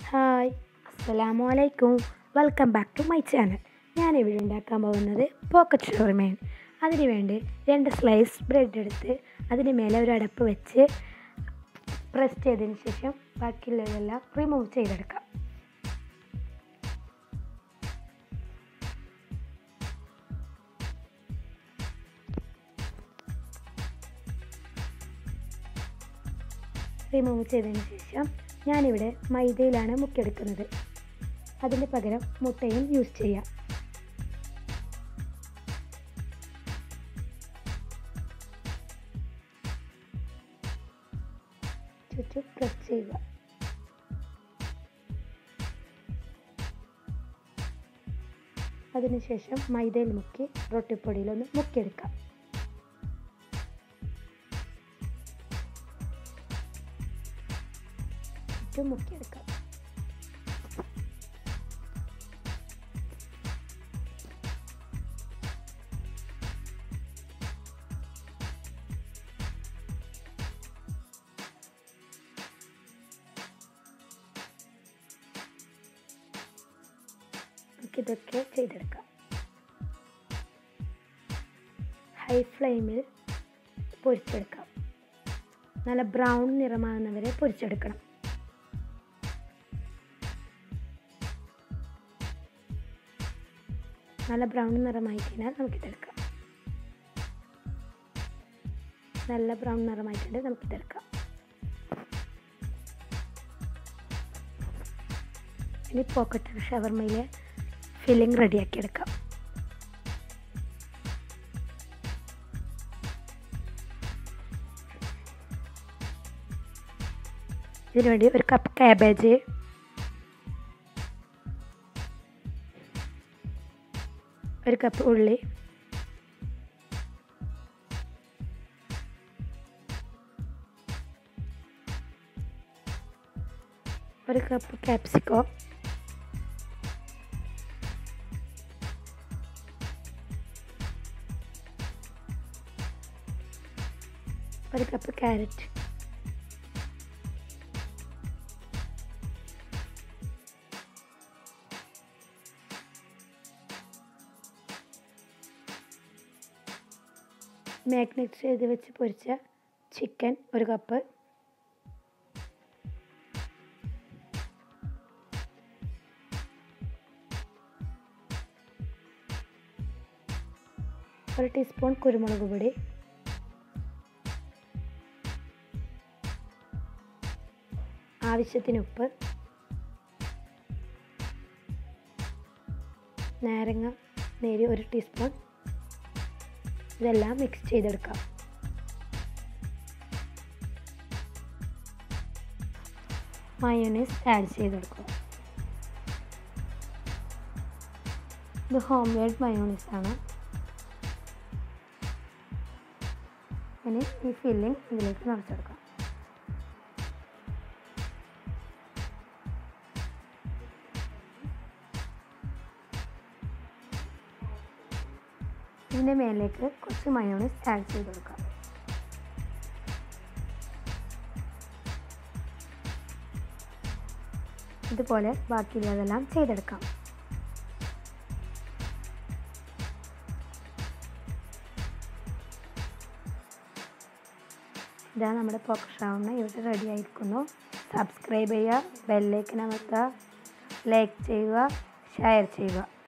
hi അസ്സലാമു അലൈക്കും welcome back to my channel ഞാനിവിടെ ഉണ്ടാക്കാൻ പോകുന്നത് പോക്കറ്റ് ഷവർമയാണ് അതിന് വേണ്ടി രണ്ട് സ്ലൈസ് ബ്രെഡ് എടുത്ത് അതിന് മേലെ ഒരു അടപ്പ് വെച്ച് പ്രസ് ചെയ്തതിന് ശേഷം ബാക്കിയുള്ളതെല്ലാം റിമൂവ് ചെയ്തെടുക്കാം റിമൂവ് ചെയ്തതിന് ശേഷം ഞാനിവിടെ മൈദയിലാണ് മുക്കിയെടുക്കുന്നത് അതിന് പകരം മുട്ടയും യൂസ് ചെയ്യാം ചുറ്റും പ്രസ് ചെയ്യുക അതിനുശേഷം മൈദയിൽ മുക്കി റൊട്ടിപ്പൊടിയിലൊന്ന് മുക്കിയെടുക്കാം ചുറ്റും മുക്കിയെടുക്കാം നമുക്കിതൊക്കെ ചെയ്തെടുക്കാം ഹൈ ഫ്ലെയിമിൽ പൊരിച്ചെടുക്കാം നല്ല ബ്രൗൺ നിറമാകുന്നവരെ പൊരിച്ചെടുക്കണം നല്ല ബ്രൗൺ നിറമായി കഴിഞ്ഞാൽ നമുക്കിതെടുക്കാം നല്ല ബ്രൗൺ നിറമായിട്ടുണ്ട് നമുക്കിതെടുക്കാം ഇനി പോക്കറ്റ് ഷവർമയിലെ ഫില്ലിംഗ് റെഡിയാക്കി എടുക്കാം ഇതിനുവേണ്ടി ഒരു കപ്പ് കാബേജ് ഒരു കപ്പ് ഉള്ളി ഒരു കപ്പ് ക്യാപ്സിക്കോ ഒരു കപ്പ് ക്യാരറ്റ് മാഗ്നേറ്റ് ചെയ്ത് വെച്ച് പൊരിച്ച ചിക്കൻ ഒരു കപ്പ് ഒരു ടീസ്പൂൺ കുരുമുളക് പൊടി ആവശ്യത്തിന് ഉപ്പ് നാരങ്ങ നേരി ഒരു ടീസ്പൂൺ ഇതെല്ലാം മിക്സ് ചെയ്തെടുക്കാം മയോണൈസ് ആഡ് ചെയ്തെടുക്കുക ഇത് ഹോം മെയ്ഡ് മയോണൈസ് ആണ് ഇനി ഈ ഫില്ലിംഗ് ഇതിലേക്ക് നിറച്ചെടുക്കാം ഇതിൻ്റെ മേലേക്ക് കുറച്ച് മയോണൈസ് ആഡ് ചെയ്ത് കൊടുക്കാം ഇതുപോലെ ബാക്കിയുള്ളതെല്ലാം ചെയ്തെടുക്കാം ഇതാ നമ്മുടെ പോക്കറ്റ് ഷവർമ ഇവിടെ റെഡി ആയിരിക്കുന്നു സബ്സ്ക്രൈബ് ചെയ്യുക ബെല്ലൈക്കൻ അമർത്തുക ലൈക്ക് ചെയ്യുക ഷെയർ ചെയ്യുക